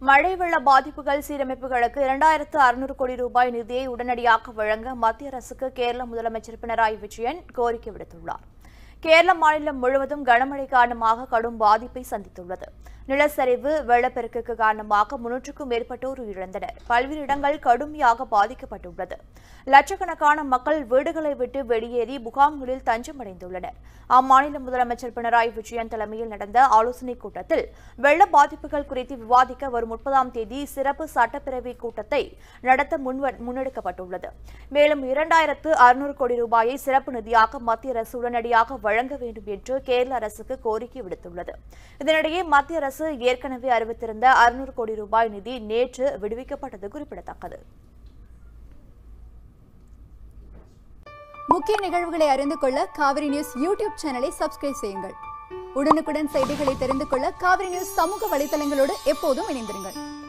மழை வெள்ள பாதிப்புகள் சீரமைப்புகளுக்கு இரண்டாயிரத்து அறுநூறு கோடி ரூபாய் நிதியை உடனடியாக வழங்க மத்திய அரசுக்கு கேரள முதலமைச்சர் பினராயி விஜயன் கோரிக்கை விடுத்துள்ளார் கேரள மாநிலம் முழுவதும் கனமழை காரணமாக கடும் பாதிப்பை சந்தித்துள்ளது நிலச்சரிவு வெள்ளப்பெருக்குக்கு காரணமாக முன்னூற்றுக்கும் மேற்பட்டோர் உயிரிழந்தனர் பல்வேறு இடங்கள் கடுமையாக பாதிக்கப்பட்டுள்ளது லட்சக்கணக்கான மக்கள் வீடுகளை விட்டு வெளியேறி முகாம்களில் தஞ்சமடைந்துள்ளனர் அம்மாநில முதலமைச்சர் பினராயி விஜயன் தலைமையில் நடந்த ஆலோசனைக் கூட்டத்தில் வெள்ள பாதிப்புகள் குறித்து விவாதிக்க வரும் முப்பதாம் தேதி சிறப்பு சட்டப்பேரவை கூட்டத்தை நடத்த முன்வ- முன்னெடுக்கப்பட்டுள்ளது மேலும் இரண்டாயிரத்து அறுநூறு கோடி ரூபாயை சிறப்பு நிதியாக மத்திய அரசு உடனடியாக வழங்க வேண்டும் என்று கேரள அரசுக்கு கோரிக்கை விடுத்துள்ளது இதனிடையே மத்திய அரசு ஏற்கனவே அறிவித்திருந்த அறுநூறு கோடி ரூபாய் நிதி நேற்று விடுவிக்கப்பட்டது குறிப்பிடத்தக்கது முக்கிய நிகழ்வுகளை அறிந்து கொள்ள காவிரி நியூஸ் யூடியூப் சேனலை சப்ஸ்கிரைப் செய்யுங்கள் உடனுக்குடன் செய்திகளை தெரிந்து கொள்ள காவிரி நியூஸ் சமூக வலைதளங்களோடு எப்போதும் இணைந்திருங்கள்